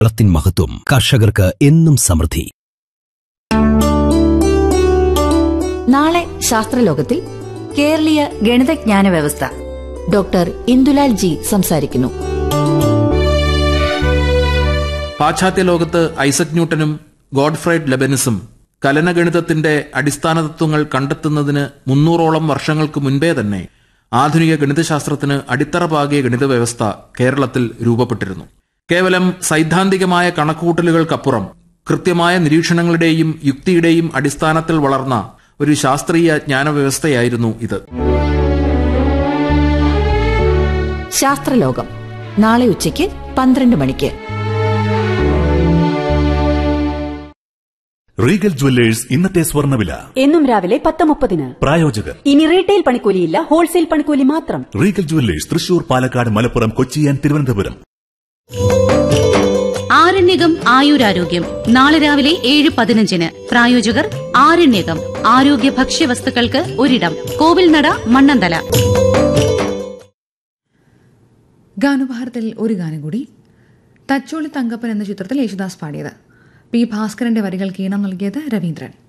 വളത്തിൻ മഹത്വം കർഷകർക്ക് എന്നും സമൃദ്ധി നാളെ ശാസ്ത്രലോകത്തിൽ കേരളീയ ഗണിതജ്ഞാന വ്യവസ്ഥ ഡോക്ടർ ഇന്ദുലാൽ ജി സംസാരിക്കുന്നു പാശ്ചാത്യ ലോകത്ത് ഐസക് ന്യൂട്ടനും ഗോഡ്ഫ്രൈഡ് ലെബനിസും കലനഗണിതത്തിന്റെ അടിസ്ഥാന തത്വങ്ങൾ കണ്ടെത്തുന്നതിന് മുന്നൂറോളം വർഷങ്ങൾക്ക് മുൻപേ തന്നെ ആധുനിക ഗണിതശാസ്ത്രത്തിന് അടിത്തറ പാകിയ ഗണിത വ്യവസ്ഥ കേരളത്തിൽ രൂപപ്പെട്ടിരുന്നു കേവലം സൈദ്ധാന്തികമായ കണക്കുകൂട്ടലുകൾക്കപ്പുറം കൃത്യമായ നിരീക്ഷണങ്ങളുടെയും യുക്തിയുടെയും അടിസ്ഥാനത്തിൽ വളർന്ന ഒരു ശാസ്ത്രീയ ജ്ഞാനവ്യവസ്ഥയായിരുന്നു ഇത് ശാസ്ത്രലോകം നാളെ ഉച്ചയ്ക്ക് പന്ത്രണ്ട് മണിക്ക് റീഗൽ ജുവല്ലേഴ്സ് ഇന്നത്തെ സ്വർണ്ണവില എന്നും രാവിലെ പത്ത് മുപ്പതിന് പ്രായോജകർ ഇനി റീറ്റെയിൽ പണിക്കൂലിയില്ല ഹോൾസെയിൽ പണിക്കൂലി മാത്രം Regal jewellers Thrissur Palakkad Malappuram Kochi and Thiruvananthapuram ആരണ്യകം ആയുരാരോഗ്യം നാളെ രാവിലെ ഏഴ് പതിനഞ്ചിന് പ്രായോജകർ ആരണ്യകം ആരോഗ്യ ഭക്ഷ്യവസ്തുക്കൾക്ക് ഒരിടം കോവിൽനട മണ്ണന്തല ഗാനഭാരത്തിൽ ഒരു ഗാനം കൂടി തച്ചോളി തങ്കപ്പൻ എന്ന ചിത്രത്തിൽ യേശുദാസ് പാടിയത് പി ഭാസ്കരന്റെ വരികൾക്ക് ഈണം നൽകിയത് രവീന്ദ്രൻ